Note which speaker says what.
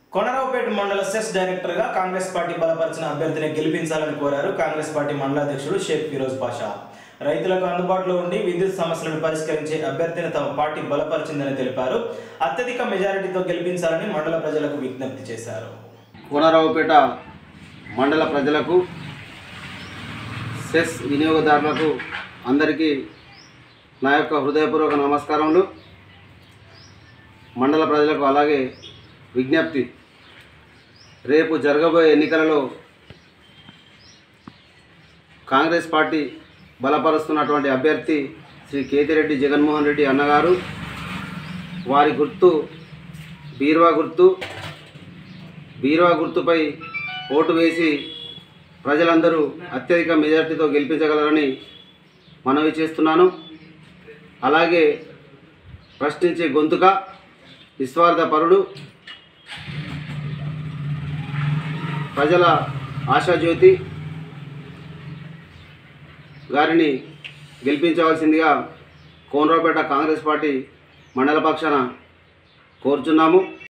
Speaker 1: కొనరావుపేట మండల cess director గా Congress party బలపరిచిన అభ్యర్థిని గెలిపించాలని కోరారు కాంగ్రెస్ పార్టీ మండల అధ్యక్షుడు షేక్ ఫిరోజ్ పాషా రైతులకు అందుబాటులో ఉండి విద్యుత్ సమస్యలను పరిష్కరించే అభ్యర్థిని తమ పార్టీ బలపరిచిందని తెలిపారు అత్యధిక మెజారిటీతో గెలిపించాలని మండల ప్రజలకు విజ్ఞప్తి చేశారు
Speaker 2: కోనరావుపేట మండల ప్రజలకు సెస్ వినియోగదారులకు అందరికీ నా యొక్క హృదయపూర్వక నమస్కారములు మండల ప్రజలకు అలాగే విజ్ఞప్తి రేపు జరగబోయే ఎన్నికలలో కాంగ్రెస్ పార్టీ బలపరుస్తున్నటువంటి అభ్యర్థి శ్రీ కేతిరెడ్డి జగన్మోహన్ రెడ్డి అన్నగారు వారి గుర్తు బీర్వా గుర్తు బీరువా గుర్తుపై ఓటు వేసి ప్రజలందరూ అత్యధిక మెజార్టీతో గెలిపించగలరని మనవి చేస్తున్నాను అలాగే ప్రశ్నించే గొంతుక నిస్వార్థ పరుడు ప్రజల ఆశాజ్యోతి గారిని గెలిపించవలసిందిగా కోనరావుపేట కాంగ్రెస్ పార్టీ మండల పక్షాన కోరుచున్నాము